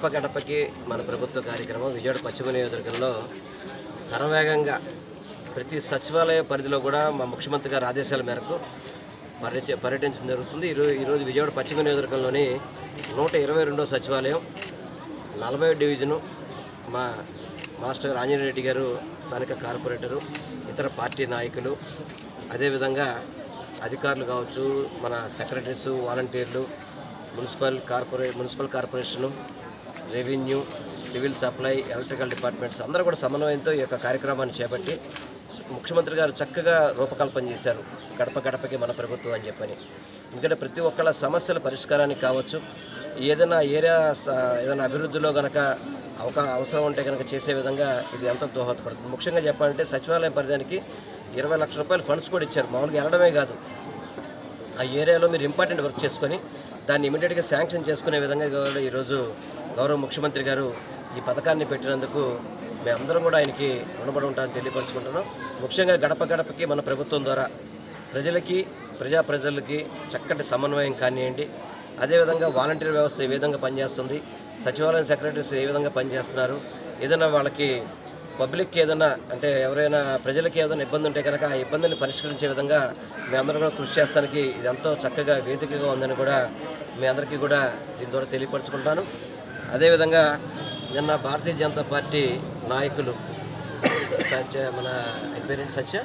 గడప గడపకి మన ప్రభుత్వ కార్యక్రమం విజయవాడ పశ్చిమ నియోజకవర్గంలో శరవేగంగా ప్రతి సచివాలయ పరిధిలో కూడా మా ముఖ్యమంత్రి గారి ఆదేశాల మేరకు పర్యట పర్యటించడం జరుగుతుంది ఈరోజు ఈరోజు విజయవాడ పశ్చిమ నియోజకవర్గంలోని నూట ఇరవై రెండో సచివాలయం నలభై డివిజను మా మాస్టర్ గారు ఆంజనేయ రెడ్డి గారు స్థానిక కార్పొరేటరు ఇతర పార్టీ నాయకులు అదేవిధంగా అధికారులు కావచ్చు మన సెక్రటరీస్ వాలంటీర్లు మున్సిపల్ కార్పొరే municipal corporation revenue civil supply electrical departments అందరూ కూడా సమన్వయంతో ఈ యొక్క కార్యక్రమాన్ని చేపట్టి ముఖ్యమంత్రి గారు చక్కగా రూపకల్పన చేశారు గడప గడపకి మన ప్రభుత్వం అని చెప్పని ఎందుకంటే ప్రతి ఒక్కళ్ళ సమస్యల పరిష్కారానికి కావచ్చు ఏదైనా ఏరియా స- ఏదైనా అభివృద్ధిలో గనక అవకా అవసరం ఉంటే కనుక చేసే విధంగా ఇది ఎంతో దోహదపడుతుంది ముఖ్యంగా చెప్పాలంటే సచివాలయం పరిధానికి ఇరవై లక్షల రూపాయలు ఫండ్స్ కూడా ఇచ్చారు మామూలుగా వెళ్ళడమే కాదు ఆ ఏరియాలో మీరు ఇంపార్టెంట్ వర్క్ చేసుకొని దాన్ని ఇమీడియట్గా శాంక్షన్ చేసుకునే విధంగా కూడా ఈరోజు గౌరవ ముఖ్యమంత్రి గారు ఈ పథకాన్ని పెట్టినందుకు మేమందరం కూడా ఆయనకి రుణపడి ఉంటామని తెలియపరుచుకుంటున్నాం ముఖ్యంగా గడప గడపకి మన ప్రభుత్వం ద్వారా ప్రజలకి ప్రజా ప్రజలకి చక్కటి సమన్వయం కానివ్వండి అదేవిధంగా వాలంటీర్ వ్యవస్థ ఏ విధంగా పనిచేస్తుంది సచివాలయం సెక్రటరీస్ ఏ విధంగా పనిచేస్తున్నారు ఏదైనా వాళ్ళకి పబ్లిక్కి ఏదైనా అంటే ఎవరైనా ప్రజలకి ఏదైనా ఇబ్బంది ఉంటే కనుక ఆ ఇబ్బందిని పరిష్కరించే విధంగా మీ అందరూ కూడా కృషి చేస్తానికి ఇది ఎంతో చక్కగా వేదికగా ఉందని కూడా మీ అందరికీ కూడా దీని ద్వారా తెలియపరచుకుంటాను అదేవిధంగా నిన్న భారతీయ జనతా పార్టీ నాయకులు సత్య మన ఆయన పేరేంటి సత్య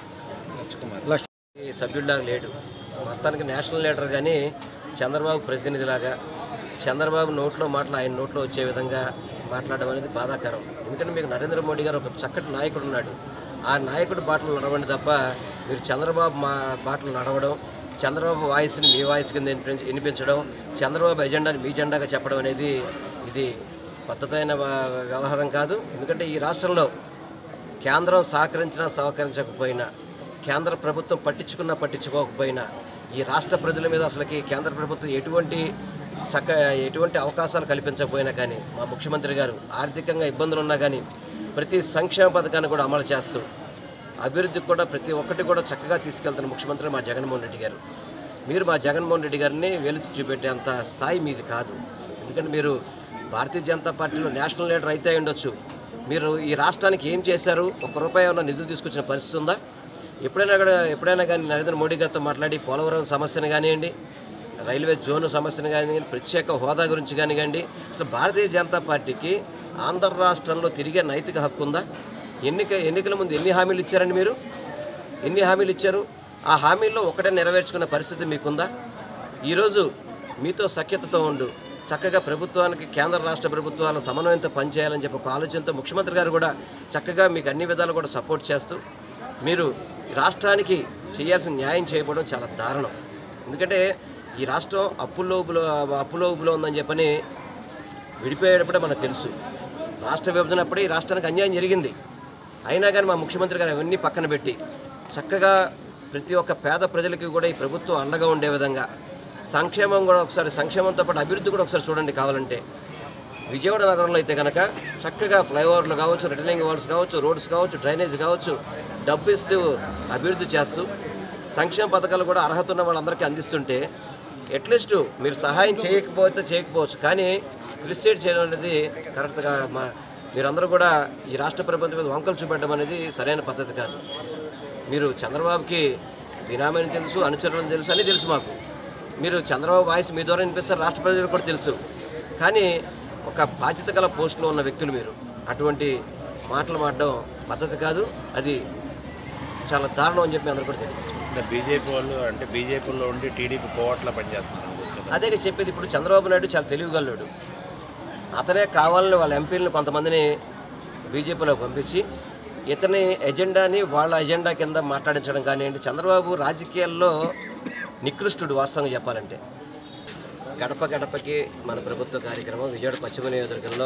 ఈ సభ్యుడిలాగా లేడు మొత్తానికి నేషనల్ లీడర్ కానీ చంద్రబాబు ప్రతినిధిలాగా చంద్రబాబు నోట్లో మాటలు ఆయన నోట్లో వచ్చే విధంగా మాట్లాడడం అనేది బాధాకరం ఎందుకంటే మీకు నరేంద్ర మోడీ గారు ఒక చక్కటి నాయకుడు ఉన్నాడు ఆ నాయకుడు బాటలు నడవండి తప్ప మీరు చంద్రబాబు మా బాటలు నడవడం చంద్రబాబు వాయిస్ని మీ వాయిస్ కింద వినిపించ- వినిపించడం చంద్రబాబు ఎజెండాని మీ జెండాగా చెప్పడం అనేది ఇది పద్ధతైన వ- వ్యవహారం కాదు ఎందుకంటే ఈ రాష్ట్రంలో కేంద్రం సహకరించినా సహకరించకపోయినా కేంద్ర ప్రభుత్వం పట్టించుకున్నా పట్టించుకోకపోయినా ఈ రాష్ట్ర ప్రజల మీద అసలుకి కేంద్ర ప్రభుత్వం ఎటువంటి చక్క ఎటువంటి అవకాశాలు కల్పించకపోయినా కానీ మా ముఖ్యమంత్రి గారు ఆర్థికంగా ఇబ్బందులు ఉన్నా కానీ ప్రతి సంక్షేమ పథకాన్ని కూడా అమలు చేస్తూ అభివృద్ధికి కూడా ప్రతి ఒక్కటి కూడా చక్కగా తీసుకెళ్తున్న ముఖ్యమంత్రి మా జగన్మోహన్ రెడ్డి గారు మీరు మా జగన్మోహన్ రెడ్డి గారిని వెలుతు చూపెట్టేంత స్థాయి మీది కాదు ఎందుకంటే మీరు భారతీయ జనతా పార్టీలో నేషనల్ లీడర్ అయితే అయి ఉండొచ్చు మీరు ఈ రాష్ట్రానికి ఏం చేశారు ఒక్క రూపాయి ఉన్న నిధులు తీసుకొచ్చిన పరిస్థితి ఉందా ఎప్పుడైనా కూడా ఎప్పుడైనా కానీ నరేంద్ర మోడీ గారితో మాట్లాడి పోలవరం సమస్యను కానివ్వండి రైల్వే జోన్ సమస్యను కానివ్వండి ప్రత్యేక హోదా గురించి కానివ్వండి అసలు భారతీయ జనతా పార్టీకి ఆంధ్ర రాష్ట్రంలో తిరిగే నైతిక హక్కు ఉందా ఎన్నిక ఎన్నికల ముందు ఎన్ని హామీలు ఇచ్చారండి మీరు ఎన్ని హామీలు ఇచ్చారు ఆ హామీల్లో ఒకటే నెరవేర్చుకున్న పరిస్థితి మీకుందా ఈరోజు మీతో సఖ్యతతో ఉండు చక్కగా ప్రభుత్వానికి కేంద్ర రాష్ట్ర ప్రభుత్వాల సమన్వయంతో పనిచేయాలని చెప్పి ఒక ఆలోచనతో ముఖ్యమంత్రి గారు కూడా చక్కగా మీకు అన్ని విధాలు కూడా సపోర్ట్ చేస్తూ మీరు ఈ రాష్ట్రానికి చేయాల్సిన న్యాయం చేయకపోవడం చాలా దారుణం ఎందుకంటే ఈ రాష్ట్రం అప్పుల్లో ఊబులో అప్పులో ఊబులో ఉందని చెప్పని విడిపోయేటప్పుడే మనకు తెలుసు రాష్ట్ర విభజన అప్పుడే ఈ రాష్ట్రానికి అన్యాయం జరిగింది అయినా కానీ మా ముఖ్యమంత్రి గారు అవన్నీ పక్కన పెట్టి చక్కగా ప్రతి ఒక్క పేద ప్రజలకి కూడా ఈ ప్రభుత్వం అండగా ఉండే విధంగా సంక్షేమం కూడా ఒకసారి సంక్షేమంతో పాటు అభివృద్ధి కూడా ఒకసారి చూడండి కావాలంటే విజయవాడ నగరంలో అయితే కనుక చక్కగా ఫ్లైఓవర్లు కావచ్చు రిటర్నింగ్ వాల్స్ కావచ్చు రోడ్స్ కావచ్చు డ్రైనేజ్ కావచ్చు డబ్బు ఇస్తూ అభివృద్ధి చేస్తూ సంక్షేమ పథకాలు కూడా అర్హత ఉన్న వాళ్ళందరికీ అందిస్తుంటే అట్లీస్ట్ మీరు సహాయం చేయకపోతే చేయకపోవచ్చు కానీ క్రిస్టేట్ చేయడం అనేది కరెక్ట్గా మా మీరందరూ కూడా ఈ రాష్ట్ర ప్రభుత్వం మీద వంకలు చూపెట్టడం అనేది సరైన పద్ధతి కాదు మీరు చంద్రబాబుకి బినామీని తెలుసు అనుచరులను తెలుసు అని తెలుసు మాకు మీరు చంద్రబాబు వాయిస్ మీ ద్వారా వినిపిస్తారు రాష్ట్ర ప్రజలకు కూడా తెలుసు కానీ ఒక బాధ్యత గల పోస్టులో ఉన్న వ్యక్తులు మీరు అటువంటి మాటలు మాడడం పద్ధతి కాదు అది చాలా దారుణం అని చెప్పి అందరూ కూడా తెలియదు అంటే బీజేపీ వాళ్ళు అంటే బీజేపీలో ఉండి టీడీపీ కోవట్ల పనిచేస్తున్నారు కూర్చొని. అదే చెప్పేది ఇప్పుడు చంద్రబాబు నాయుడు చాలా తెలివిగలడు అతనే కావాలని వాళ్ళ ఎంపీలను కొంతమందిని బీజేపీలో పంపించి ఇతని ఎజెండాని వాళ్ళ ఎజెండా కింద మాట్లాడించడం కానివ్వండి చంద్రబాబు రాజకీయాల్లో నికృష్టుడు వాస్తవంగా చెప్పాలంటే గడప గడపకి మన ప్రభుత్వ కార్యక్రమం విజయవాడ పశ్చిమ నియోజకవర్గంలో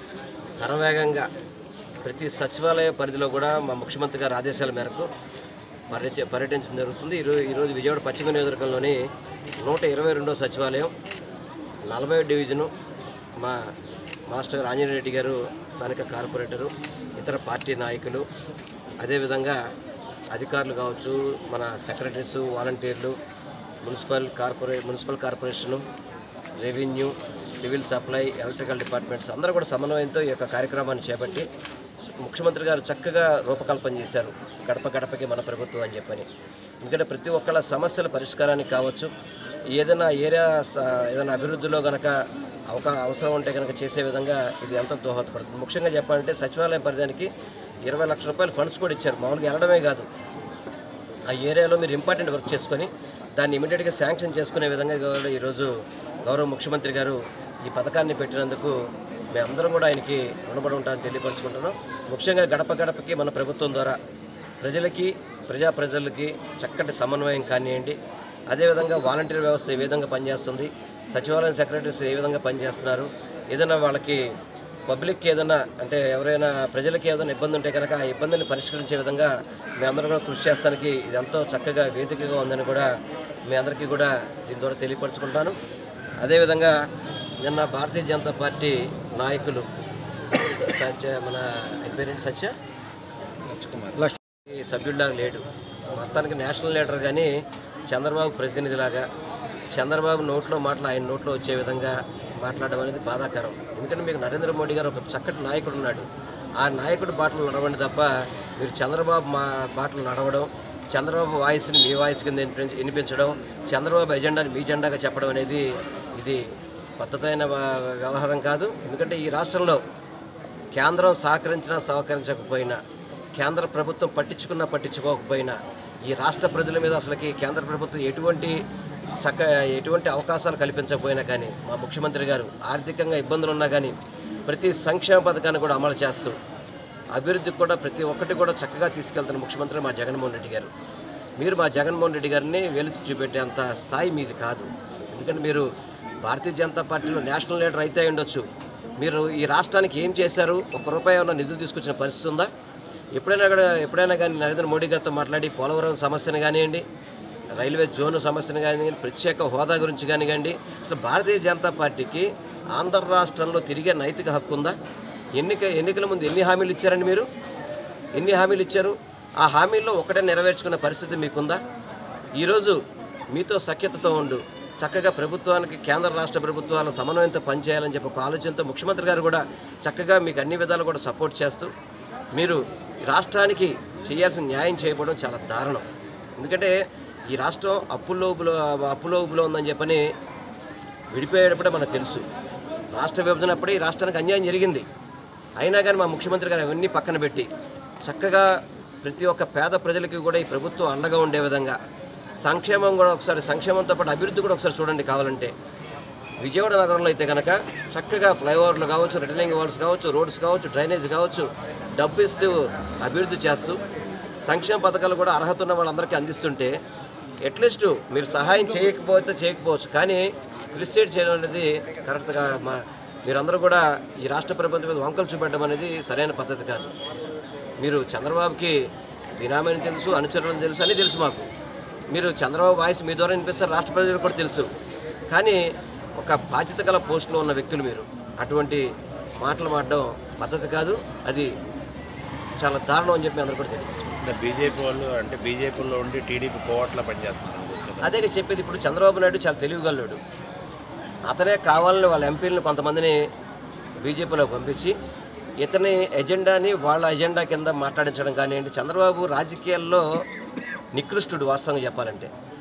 శరవేగంగా ప్రతి సచివాలయ పరిధిలో కూడా మా ముఖ్యమంత్రి గారి ఆదేశాల మేరకు పర్యట పర్యటించడం జరుగుతుంది ఈరోజు ఈరోజు విజయవాడ పశ్చిమ నియోజకవర్గంలోని నూట ఇరవై రెండో సచివాలయం నలభై డివిజను మా మాస్టర్ గారు ఆంజనేయ రెడ్డి గారు స్థానిక కార్పొరేటరు ఇతర పార్టీ నాయకులు అదేవిధంగా అధికారులు కావచ్చు మన సెక్రటరీస్ వాలంటీర్లు మున్సిపల్ కార్పొరే municipal corporation revenue civil supply electrical departments అందరూ కూడా సమన్వయంతో ఈ యొక్క కార్యక్రమాన్ని చేపట్టి ముఖ్యమంత్రి గారు చక్కగా రూపకల్పన చేశారు గడప గడపకి మన ప్రభుత్వం అని చెప్పని ఎందుకంటే ప్రతి ఒక్కళ్ళ సమస్యల పరిష్కారానికి కావచ్చు ఏదైనా ఏరియా స- ఏదైనా అభివృద్ధిలో గనక అవకా అవసరం ఉంటే కనుక చేసే విధంగా ఇది ఎంతో దోహదపడుతుంది ముఖ్యంగా చెప్పాలంటే సచివాలయం పరిధానికి ఇరవై లక్షల రూపాయలు ఫండ్స్ కూడా ఇచ్చారు మామూలుగా వెళ్ళడమే కాదు ఆ ఏరియాలో మీరు ఇంపార్టెంట్ వర్క్ చేసుకొని దాన్ని ఇమీడియట్గా శాంక్షన్ చేసుకునే విధంగా కూడా ఈరోజు గౌరవ ముఖ్యమంత్రి గారు ఈ పథకాన్ని పెట్టినందుకు మేమందరం కూడా ఆయనకి రుణపడి ఉంటామని తెలియపరుచుకుంటున్నాం ముఖ్యంగా గడప గడపకి మన ప్రభుత్వం ద్వారా ప్రజలకి ప్రజా ప్రజలకి చక్కటి సమన్వయం కానివ్వండి అదేవిధంగా వాలంటీర్ వ్యవస్థ ఏ విధంగా పనిచేస్తుంది సచివాలయం సెక్రటరీస్ ఏ విధంగా పనిచేస్తున్నారు ఏదైనా వాళ్ళకి పబ్లిక్కి ఏదైనా అంటే ఎవరైనా ప్రజలకి ఏదైనా ఇబ్బంది ఉంటే కనుక ఆ ఇబ్బందిని పరిష్కరించే విధంగా మీ అందరూ కూడా కృషి చేస్తానికి ఇది ఎంతో చక్కగా వేదికగా ఉందని కూడా మీ అందరికీ కూడా దీని ద్వారా తెలియపరచుకుంటాను అదేవిధంగా నిన్న భారతీయ జనతా పార్టీ నాయకులు సత్య మన ఆయన పేరేంటి సత్య ఈ సభ్యుడిలాగా లేడు మొత్తానికి నేషనల్ లీడర్ కానీ చంద్రబాబు ప్రతినిధిలాగా చంద్రబాబు నోట్లో మాటలు ఆయన నోట్లో వచ్చే విధంగా మాట్లాడడం అనేది బాధాకరం ఎందుకంటే మీకు నరేంద్ర మోడీ గారు ఒక చక్కటి నాయకుడు ఉన్నాడు ఆ నాయకుడు బాటలు నడవండి తప్ప మీరు చంద్రబాబు మా బాటలు నడవడం చంద్రబాబు వాయిస్ని మీ వాయిస్ కింద వినిపించ- వినిపించడం చంద్రబాబు ఎజెండాని మీ జెండాగా చెప్పడం అనేది ఇది పద్ధతైన వ- వ్యవహారం కాదు ఎందుకంటే ఈ రాష్ట్రంలో కేంద్రం సహకరించినా సహకరించకపోయినా కేంద్ర ప్రభుత్వం పట్టించుకున్నా పట్టించుకోకపోయినా ఈ రాష్ట్ర ప్రజల మీద అసలుకి కేంద్ర ప్రభుత్వం ఎటువంటి చక్క ఎటువంటి అవకాశాలు కల్పించకపోయినా కానీ మా ముఖ్యమంత్రి గారు ఆర్థికంగా ఇబ్బందులు ఉన్నా కానీ ప్రతి సంక్షేమ పథకాన్ని కూడా అమలు చేస్తూ అభివృద్ధికి కూడా ప్రతి ఒక్కటి కూడా చక్కగా తీసుకెళ్తున్న ముఖ్యమంత్రి మా జగన్మోహన్ రెడ్డి గారు మీరు మా జగన్మోహన్ రెడ్డి గారిని వెలుతు చూపెట్టేంత స్థాయి మీది కాదు ఎందుకంటే మీరు భారతీయ జనతా పార్టీలో నేషనల్ లీడర్ అయితే అయి ఉండొచ్చు మీరు ఈ రాష్ట్రానికి ఏం చేశారు ఒక్క రూపాయి ఉన్న నిధులు తీసుకొచ్చిన పరిస్థితి ఉందా ఎప్పుడైనా కూడా ఎప్పుడైనా కానీ నరేంద్ర మోడీ గారితో మాట్లాడి పోలవరం సమస్యను కానివ్వండి రైల్వే జోన్ సమస్యను కానివ్వండి ప్రత్యేక హోదా గురించి కానివ్వండి అసలు భారతీయ జనతా పార్టీకి ఆంధ్ర రాష్ట్రంలో తిరిగే నైతిక హక్కు ఉందా ఎన్నిక ఎన్నికల ముందు ఎన్ని హామీలు ఇచ్చారండి మీరు ఎన్ని హామీలు ఇచ్చారు ఆ హామీల్లో ఒకటే నెరవేర్చుకున్న పరిస్థితి మీకుందా ఈరోజు మీతో సఖ్యతతో ఉండు చక్కగా ప్రభుత్వానికి కేంద్ర రాష్ట్ర ప్రభుత్వాల సమన్వయంతో పనిచేయాలని చెప్పి ఒక ఆలోచనతో ముఖ్యమంత్రి గారు కూడా చక్కగా మీకు అన్ని విధాలు కూడా సపోర్ట్ చేస్తూ మీరు ఈ రాష్ట్రానికి చేయాల్సిన న్యాయం చేయకపోవడం చాలా దారుణం ఎందుకంటే ఈ రాష్ట్రం అప్పుల్లో ఊబులో అప్పులో ఊబులో ఉందని చెప్పని విడిపోయేటప్పుడే మనకు తెలుసు రాష్ట్ర విభజన అప్పుడే ఈ రాష్ట్రానికి అన్యాయం జరిగింది అయినా కానీ మా ముఖ్యమంత్రి గారు అవన్నీ పక్కన పెట్టి చక్కగా ప్రతి ఒక్క పేద ప్రజలకి కూడా ఈ ప్రభుత్వం అండగా ఉండే విధంగా సంక్షేమం కూడా ఒకసారి సంక్షేమంతో పాటు అభివృద్ధి కూడా ఒకసారి చూడండి కావాలంటే విజయవాడ నగరంలో అయితే కనుక చక్కగా ఫ్లైఓవర్లు కావచ్చు రిటర్నింగ్ వాల్స్ కావచ్చు రోడ్స్ కావచ్చు డ్రైనేజ్ కావచ్చు డబ్బు ఇస్తూ అభివృద్ధి చేస్తూ సంక్షేమ పథకాలు కూడా అర్హత ఉన్న వాళ్ళందరికీ అందిస్తుంటే అట్లీస్ట్ మీరు సహాయం చేయకపోతే చేయకపోవచ్చు కానీ క్రిస్టేట్ చేయడం అనేది కరెక్ట్గా మా మీరందరూ కూడా ఈ రాష్ట్ర ప్రభుత్వం మీద వంకలు చూపెట్టడం అనేది సరైన పద్ధతి కాదు మీరు చంద్రబాబుకి బినామీని తెలుసు అనుచరులను తెలుసు అని తెలుసు మాకు మీరు చంద్రబాబు వాయిస్ మీ ద్వారా వినిపిస్తారు రాష్ట్ర ప్రజలకు కూడా తెలుసు కానీ ఒక బాధ్యత గల పోస్టులో ఉన్న వ్యక్తులు మీరు అటువంటి మాటలు మాడడం పద్ధతి కాదు అది చాలా దారుణం అని చెప్పి అందరూ కూడా తెలియదు అంటే బీజేపీ వాళ్ళు అంటే బీజేపీలో ఉండి టీడీపీ కోవట్ల పనిచేస్తున్నారు అనుకోవచ్చు కదా. అదే చెప్పేది ఇప్పుడు చంద్రబాబు నాయుడు చాలా తెలివిగలడు అతనే కావాలని వాళ్ళ ఎంపీలను కొంతమందిని బీజేపీలో పంపించి ఇతని ఎజెండాని వాళ్ళ ఎజెండా కింద మాట్లాడించడం కానివ్వండి చంద్రబాబు రాజకీయాల్లో నికృష్టుడు వాస్తవంగా చెప్పాలంటే